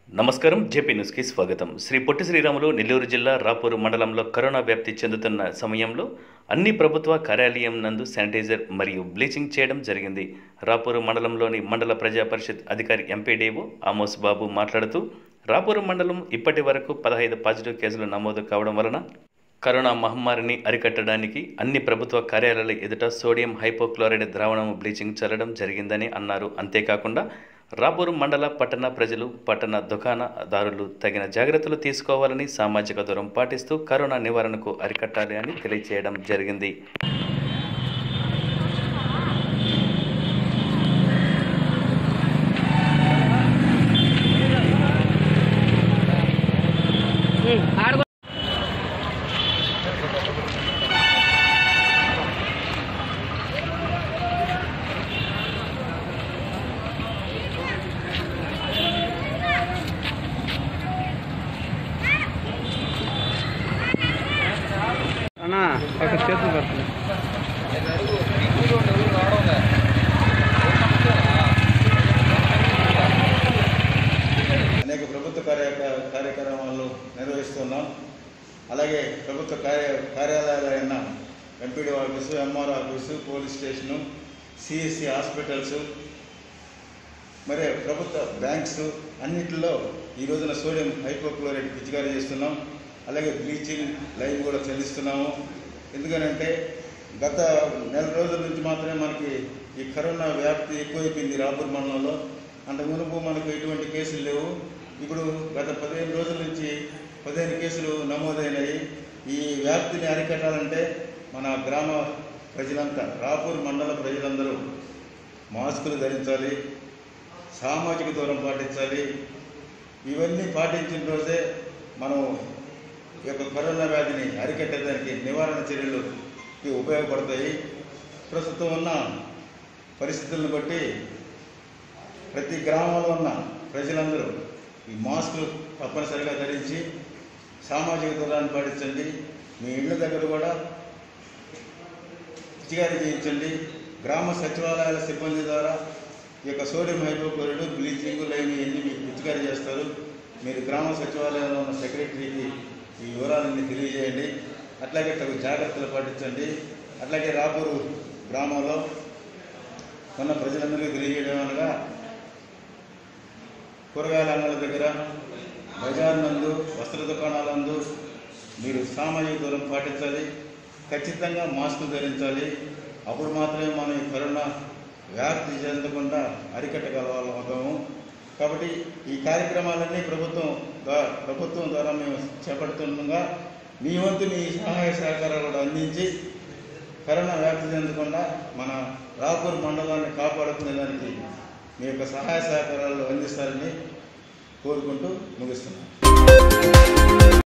నమస్కారం జేపీ న్యూస్కి స్వాగతం శ్రీ పొట్టి శ్రీరాములు నెల్లూరు జిల్లా రాపూరు మండలంలో కరోనా వ్యాప్తి చెందుతున్న సమయంలో అన్ని ప్రభుత్వ కార్యాలయం నందు శానిటైజర్ మరియు బ్లీచింగ్ చేయడం జరిగింది రాపూరు మండలంలోని మండల ప్రజా పరిషత్ అధికారి ఎంపీడీఓ ఆమోస్ బాబు మాట్లాడుతూ రాపూరు మండలం ఇప్పటి వరకు పదహైదు పాజిటివ్ కేసులు నమోదు కావడం వలన కరోనా మహమ్మారిని అరికట్టడానికి అన్ని ప్రభుత్వ కార్యాలయాల ఎదుట సోడియం హైపోక్లోరైడ్ ద్రావణం బ్లీచింగ్ చల్లడం జరిగిందని అన్నారు అంతేకాకుండా రాపూరు మండల పట్టణ ప్రజలు పట్టణ దుకాణదారులు తగిన జాగ్రత్తలు తీసుకోవాలని సామాజిక దూరం పాటిస్తూ కరోనా నివారణకు అరికట్టాలి అని తెలియచేయడం జరిగింది అన్నా అక్కడ చేతులు కడుతుంది అనేక ప్రభుత్వ కార్య కార్యక్రమాలు నిర్వహిస్తున్నాం అలాగే ప్రభుత్వ కార్య కార్యాలయాలైన MPD office MR office police station CSC hospitals మరి ప్రభుత్వ బ్యాంక్స్ అన్నిటిలో ఈ రోజున సోడియం హైపోక్లోరైడ్ పిచికారీ చేస్తున్నాం అలాగే బ్లీచింగ్ లైన్ కూడా చెల్లిస్తున్నాము ఎందుకనంటే గత నెల రోజుల నుంచి మాత్రమే మనకి ఈ కరోనా వ్యాప్తి ఎక్కువైపోయింది రాపూర్ మండలంలో అంతకు మునుపు మనకు ఎటువంటి కేసులు లేవు ఇప్పుడు గత పదిహేను రోజుల నుంచి పదిహేను కేసులు నమోదైనాయి ఈ వ్యాప్తిని అరికట్టాలంటే మన గ్రామ ప్రజలంతా రాపూర్ మండల ప్రజలందరూ మాస్కులు ధరించాలి సామాజిక దూరం పాటించాలి ఇవన్నీ పాటించిన రోజే మనం ఈ యొక్క కరోనా వ్యాధిని అరికట్టడానికి నివారణ చర్యలుకి ఉపయోగపడతాయి ప్రస్తుతం ఉన్న పరిస్థితులను బట్టి ప్రతి గ్రామంలో ఉన్న ప్రజలందరూ ఈ మాస్కులు తప్పనిసరిగా ధరించి సామాజిక దూరాన్ని పాటించండి మీ ఇళ్ళ దగ్గర కూడా పిచికారీ చేయించండి గ్రామ సచివాలయాల సిబ్బంది ద్వారా ఈ యొక్క సోడియం హైపోక్లోరైడ్ బ్లీచింగ్ లైన్ ఇవన్నీ మీకు పిచికారీ చేస్తారు మీరు గ్రామ సచివాలయంలో ఉన్న సెక్రటరీకి ఈ వివరాలన్నీ తెలియజేయండి అట్లాగే తగు జాగ్రత్తలు పాటించండి అట్లాగే రాపూరు గ్రామంలో ఉన్న ప్రజలందరికీ తెలియజేయడం అనగా కూరగాయల అంగళ్ళ దగ్గర బజార్ నందు వస్త్ర దుకాణాలందు మీరు సామాజిక దూరం పాటించాలి ఖచ్చితంగా మాస్క్ ధరించాలి అప్పుడు మాత్రమే మనం ఈ కరోనా వ్యాప్తి చెందకుండా అరికట్టగలవాళ్ళం అవుతాము కాబట్టి ఈ కార్యక్రమాలన్నీ ప్రభుత్వం ద్వారా ప్రభుత్వం ద్వారా మేము చేపడుతుండగా మీ వంతు మీ సహాయ సహకారాలు కూడా అందించి కరోనా వ్యాప్తి చెందకుండా మన రాపూర్ మండలాన్ని కాపాడుకునే దానికి మీ యొక్క సహాయ సహకారాలు అందిస్తారని కోరుకుంటూ ముగిస్తున్నాను